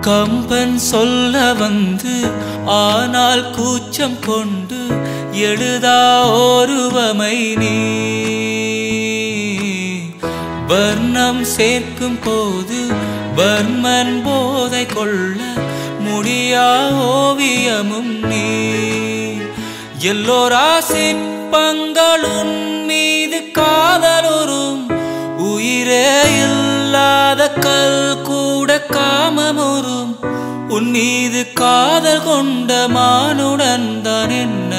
கம்பன் சொல்ல வந்து ஆனால் கூச்சம் கொண்டு எழுதா ஒருவமை நீ வர்ணம் சேர்க்கும் போது வர்மன் போதை கொள்ள முடியா ஓவியமும் நீ எல்லோரா சிற்பங்களுன் மீது காதலுறும் உயிரே இல்லாத கல் கூட காமமுறும் உன் மீது காதல் கொண்ட மானுடன் தான் என்ன